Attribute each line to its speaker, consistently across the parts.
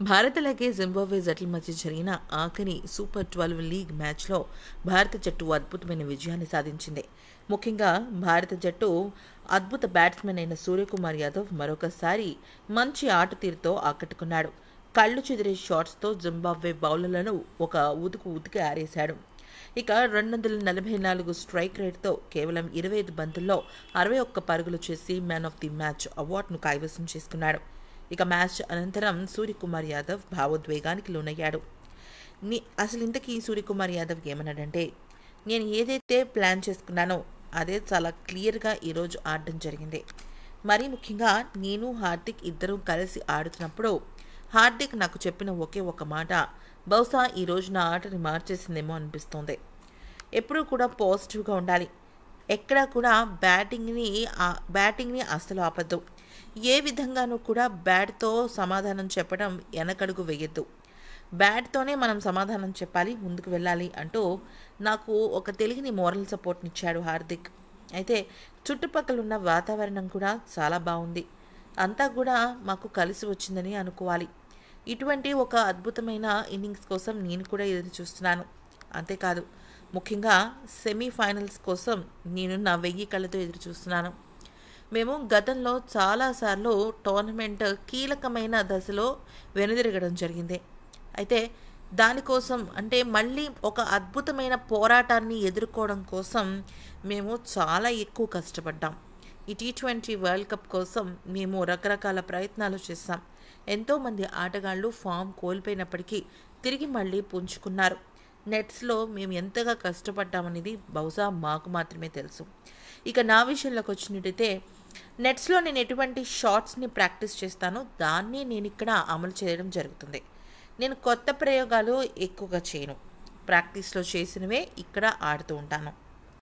Speaker 1: భారత్ అలాగే జింబాబ్వే జట్ల మధ్య జరిగిన ఆఖరి సూపర్ ట్వెల్వ్ లీగ్ మ్యాచ్లో భారత జట్టు అద్భుతమైన విజయాన్ని సాధించింది ముఖ్యంగా భారత జట్టు అద్భుత బ్యాట్స్మెన్ అయిన సూర్యకుమార్ యాదవ్ మరొకసారి మంచి ఆట తీరుతో ఆకట్టుకున్నాడు కళ్ళు చెదిరే షాట్స్తో జింబాబ్వే బౌలర్లను ఒక ఉతుకు ఉతికి ఆరేశాడు ఇక రెండు వందల నలభై నాలుగు స్ట్రైక్ రేట్తో కేవలం ఇరవై ఐదు బంతుల్లో అరవై ఒక్క పరుగులు చేసి మ్యాన్ ఆఫ్ ది మ్యాచ్ అవార్డును కైవసం చేసుకున్నాడు ఇక మ్యాచ్ అనంతరం సూర్యకుమార్ యాదవ్ భావోద్వేగానికి లోనయ్యాడు నీ అసలు ఇంతకీ సూర్యకుమార్ యాదవ్ ఏమన్నాడంటే నేను ఏదైతే ప్లాన్ చేసుకున్నానో అదే చాలా క్లియర్గా ఈరోజు ఆడడం జరిగింది మరీ ముఖ్యంగా నేను హార్దిక్ ఇద్దరూ కలిసి ఆడుతున్నప్పుడు హార్దిక్ నాకు చెప్పిన ఒకే ఒక మాట బహుశా ఈ రోజు నా ఆటని మార్చేసిందేమో అనిపిస్తోంది ఎప్పుడూ కూడా పాజిటివ్గా ఉండాలి ఎక్కడా కూడా బ్యాటింగ్ని బ్యాటింగ్ని అస్సలు ఆపద్దు ఏ విధంగానూ కూడా బ్యాట్తో సమాధానం చెప్పడం వెనకడుగు వేయద్దు బ్యాట్తోనే మనం సమాధానం చెప్పాలి ముందుకు వెళ్ళాలి అంటూ నాకు ఒక తెలియని మోరల్ సపోర్ట్నిచ్చాడు హార్దిక్ అయితే చుట్టుపక్కల ఉన్న వాతావరణం కూడా చాలా బాగుంది అంతా కూడా మాకు కలిసి వచ్చిందని అనుకోవాలి ఇటువంటి ఒక అద్భుతమైన ఇన్నింగ్స్ కోసం నేను కూడా ఎదురు చూస్తున్నాను అంతేకాదు ముఖ్యంగా సెమీఫైనల్స్ కోసం నేను నా వెయ్యి కళ్ళతో ఎదురు చూస్తున్నాను మేము గతంలో చాలాసార్లు టోర్నమెంట్ కీలకమైన దశలో వెనుదిరగడం జరిగింది అయితే దానికోసం అంటే మళ్ళీ ఒక అద్భుతమైన పోరాటాన్ని ఎదుర్కోవడం కోసం మేము చాలా ఎక్కువ కష్టపడ్డాం ఈ టీ ట్వంటీ వరల్డ్ కప్ కోసం మేము రకరకాల ప్రయత్నాలు చేశాం ఎంతోమంది ఆటగాళ్ళు ఫామ్ కోల్పోయినప్పటికీ తిరిగి మళ్ళీ పుంజుకున్నారు నెట్స్లో మేము ఎంతగా కష్టపడ్డామనేది బహుశా మాకు మాత్రమే తెలుసు ఇక నా విషయంలోకి వచ్చినట్టయితే నెట్స్లో నేను ఎటువంటి షార్ట్స్ని ప్రాక్టీస్ చేస్తానో దాన్ని నేను ఇక్కడ అమలు చేయడం జరుగుతుంది నేను కొత్త ప్రయోగాలు ఎక్కువగా చేయను ప్రాక్టీస్లో చేసినవే ఇక్కడ ఆడుతూ ఉంటాను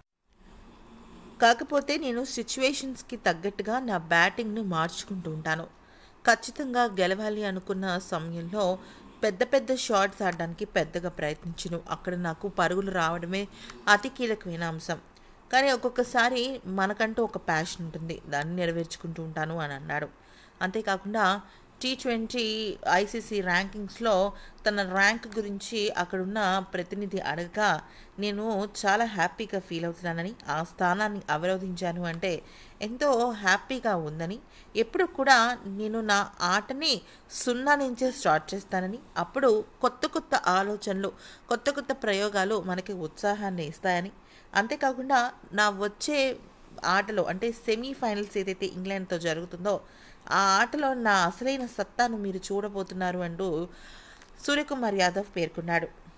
Speaker 1: కాకపోతే నేను సిచ్యువేషన్స్కి తగ్గట్టుగా నా బ్యాటింగ్ను మార్చుకుంటూ ఉంటాను ఖచ్చితంగా గెలవాలి అనుకున్న సమయంలో పెద్ద పెద్ద షాట్స్ ఆడడానికి పెద్దగా ప్రయత్నించను అక్కడ నాకు పరుగులు రావడమే అతి కీలకమైన అంశం కానీ ఒక్కొక్కసారి మనకంటూ ఒక ప్యాషన్ ఉంటుంది దాన్ని నెరవేర్చుకుంటూ ఉంటాను అని అన్నాడు అంతేకాకుండా టీ ట్వంటీ ఐసీసీ ర్యాంకింగ్స్లో తన ర్యాంక్ గురించి అక్కడున్న ప్రతినిధి అడగగా నేను చాలా హ్యాపీగా ఫీల్ అవుతున్నానని ఆ స్థానాన్ని అవరోధించాను అంటే ఎంతో హ్యాపీగా ఉందని ఎప్పుడు కూడా నేను నా ఆటని సున్నా నుంచే స్టార్ట్ చేస్తానని అప్పుడు కొత్త కొత్త ఆలోచనలు కొత్త కొత్త ప్రయోగాలు మనకి ఉత్సాహాన్ని ఇస్తాయని అంతేకాకుండా నా వచ్చే ఆటలో అంటే సెమీఫైనల్స్ ఏదైతే ఇంగ్లాండ్తో జరుగుతుందో ఆ ఆటలో నా అసలైన సత్తాను మీరు చూడబోతున్నారు అంటూ సూర్యకుమార్ యాదవ్ పేర్కొన్నాడు